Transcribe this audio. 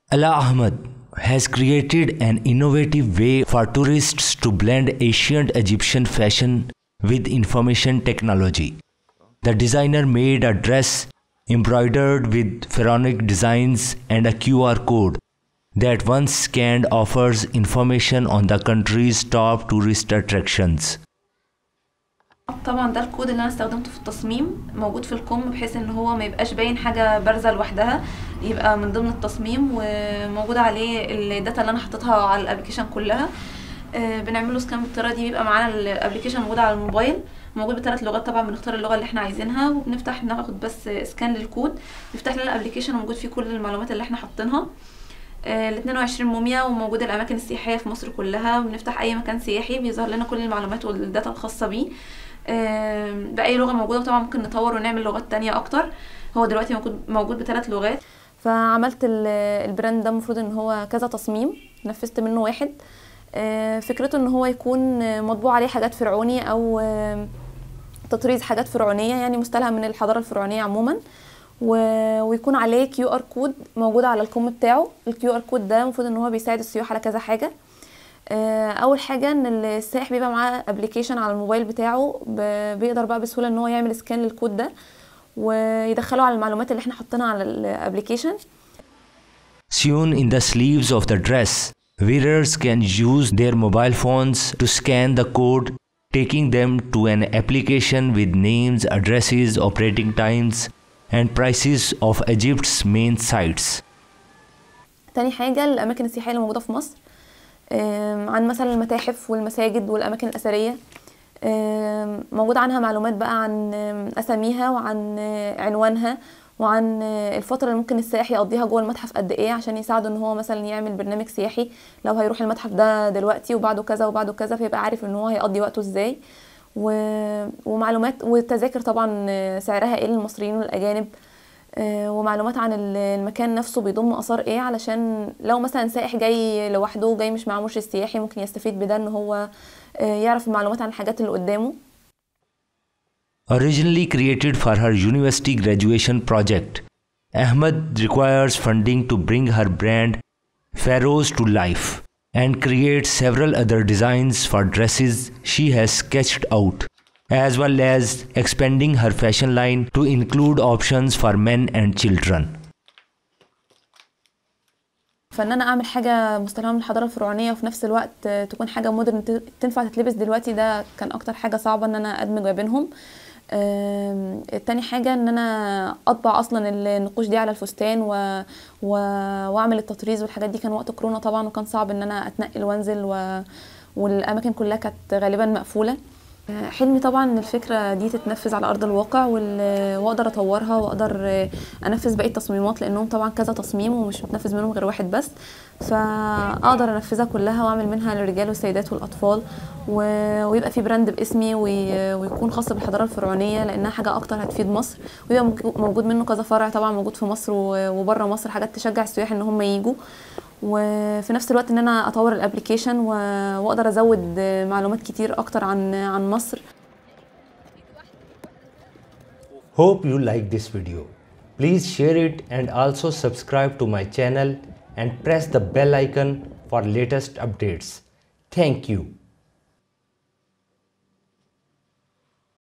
Ala Ahmad has created an innovative way for tourists to blend ancient Egyptian fashion with information technology. The designer made a dress embroidered with pharaonic designs and a QR code that once scanned offers information on the country's top tourist attractions. طبعا ده الكود اللي انا استخدمته في التصميم موجود في الكم بحيث ان هو ما يبقاش باين حاجه بارزه لوحدها يبقى من ضمن التصميم وموجود عليه الداتا اللي انا حطيتها على الابلكيشن كلها آه، بنعمله سكان بالطريقه دي بيبقى معانا الابلكيشن موجود على الموبايل موجود بثلاث لغات طبعا بنختار اللغه اللي احنا عايزينها وبنفتح ناخد بس سكان للكود بيفتح لنا الابلكيشن وموجود فيه كل المعلومات اللي احنا حاطينها ال 22 موميا وموجود الاماكن السياحيه في مصر كلها وبنفتح اي مكان سياحي بيظهر لنا كل المعلومات والداتا الخاصه بيه آم، باي لغه موجوده طبعا ممكن نطور ونعمل لغات تانية اكتر هو دلوقتي موجود موجود بثلاث لغات فعملت ال- البراند ده المفروض ان هو كذا تصميم نفذت منه واحد آه، فكرته ان هو يكون آه، مطبوع عليه حاجات فرعوني او آه، تطريز حاجات فرعونيه يعني مستلهم من الحضاره الفرعونيه عموما و- ويكون عليه كيو ار كود موجود على الكم بتاعه الكيو ار كود ده المفروض ان هو بيساعد السياح على كذا حاجه آه، اول حاجه ان السائح بيبقى معاه ابلكيشن على الموبايل بتاعه ب- بيقدر بقى بسهوله ان هو يعمل سكان للكود ده ويدخله على المعلومات اللي احنا حاطينها على الابلكيشن Sewn in the sleeves of the dress, wearers can use their mobile phones to scan the code, taking them to an application with names, addresses, operating times, and prices of Egypt's main sites. تاني حاجة الأماكن السياحية اللي موجودة في مصر آم، عن مثلا المتاحف والمساجد والأماكن الأثرية آم، موجود عنها معلومات بقى عن آم، أساميها وعن آه، عنوانها وعن آه، الفترة اللي ممكن السائح يقضيها جوه المتحف قد إيه عشان يساعده إن هو مثلا يعمل برنامج سياحي لو هيروح المتحف ده دلوقتي وبعده كذا وبعده كذا فيبقى عارف إن هو هيقضي وقته إزاي و... ومعلومات والتذاكر طبعا آه، سعرها إيه للمصريين والأجانب آه، ومعلومات عن ال- المكان نفسه بيضم اثار ايه علشان لو مثلا سائح جاي لوحده جاي مش معاه مرشد سياحي ممكن يستفيد بده ان هو آه، يعرف المعلومات عن الحاجات اللي قدامه Originally created for her university graduation project, Ahmed requires funding to bring her brand Pharaohs to life and create several other designs for dresses she has sketched out, as well as expanding her fashion line to include options for men and children. فان انا اعمل حاجه مستلهمه من الحضاره الفرعونيه وفي نفس الوقت آه، تكون حاجه مودرن ت- تنفع تتلبس دلوقتي ده كان اكتر حاجه صعبه ان انا ادمج ما بينهم آم، تاني حاجة ان انا اطبع اصلا النقوش دي على الفستان و... و... واعمل التطريز والحاجات دي كان وقت كورونا طبعا وكان صعب ان انا اتنقل وانزل و... والاماكن كلها كانت غالبا مقفولة آه، حلمي طبعا ان الفكرة دي تتنفذ على ارض الواقع وال... واقدر اطورها واقدر آه، انفذ باقي التصميمات لانهم طبعا كذا تصميم ومش متنفذ منهم غير واحد بس فاقدر انفذها كلها واعمل منها للرجال والسيدات والاطفال و... ويبقى في براند باسمي وي... ويكون خاص بالحضاره الفرعونيه لانها حاجه اكتر هتفيد مصر ويبقى موج- موجود منه كذا فرع طبعا موجود في مصر و... وبره مصر حاجات تشجع السياح ان هم يجوا وفي نفس الوقت ان انا اطور الابلكيشن و... واقدر ازود معلومات كتير اكتر عن عن مصر Hope you like this video. Please share it and also subscribe to my channel and press the bell icon for latest updates. Thank you.